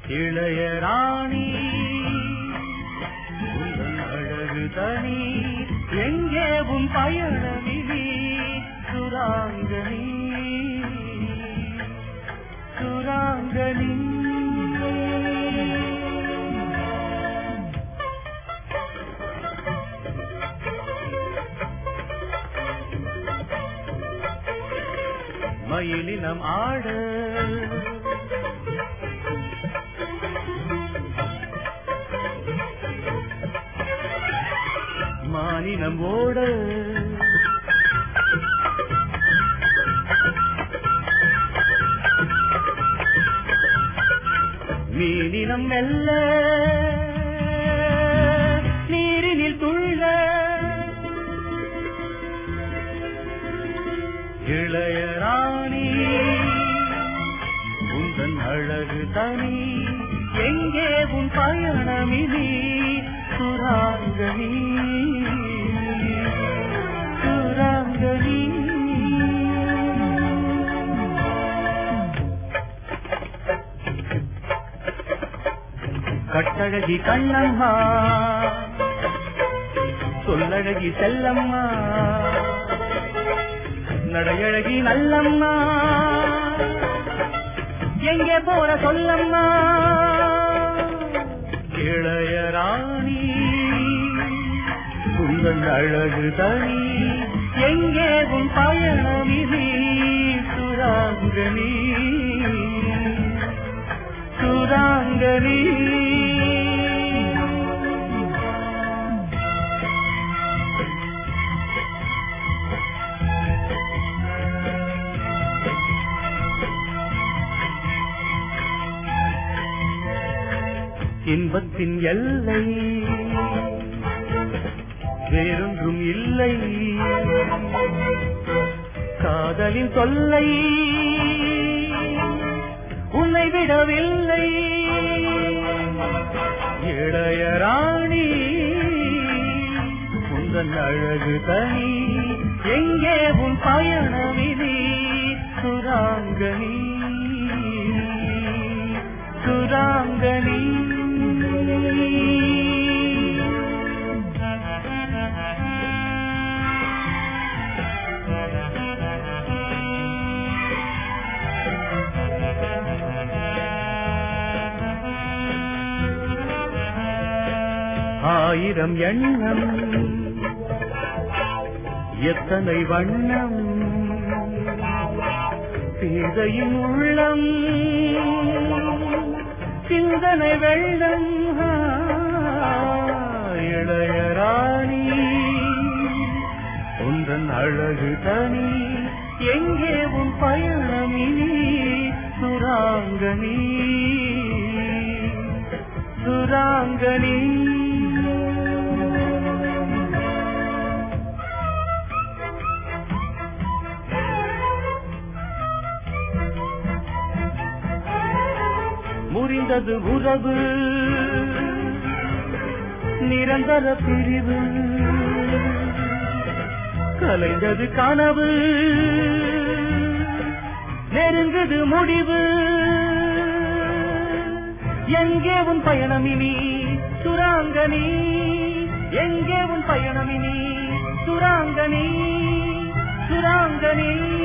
இளைய ராணி உங்கள் அழகு தனி எங்கே உன் பயணமினி சுராங்கனி சுராங்கனி மயிலினம் ஆட மானினம் ஓட மீனினம் மெல்ல நீரினில் துள்ள இளைய ராணி உந்தன் அழகு தனி எங்கே உன் பயணமினி சுராங்கனி சுராங்கனி கட்டழகி கண்ணம்மா சொல்லழகி செல்லம்மா நடையழகி நல்லம்மா எங்கே போற சொல்லம்மா இளைய ராணி உங்கள் அழகு தனி எங்கே உன் பயணமிதி சுராங்கனி சுராங்கனி இன்பத்தின் எல்லை வேறொன்றும் இல்லை காதலின் தொல்லை உன்னை விடவில்லை இளைய ராணி உந்தன் அழகு தனி எங்கே உன் பயணமிதி சுராங்கனி சுராங்கனி ஆயிரம் எண்ணம் எத்தனை வண்ணம் பேதையின் உள்ளம் சிந்தனை வெள்ளம் ஆ, இளைய ராணி உந்தன் அழகு தனி எங்கே உன் பயணமினி சுராங்கனி சுராங்கனி முறிந்தது உறவு நிரந்தர பிரிவு கலைந்தது கனவு நெருங்குது முடிவு எங்கே உன் பயணமினி சுராங்கனி எங்கே உன் பயணமினி சுராங்கனி சுராங்கனி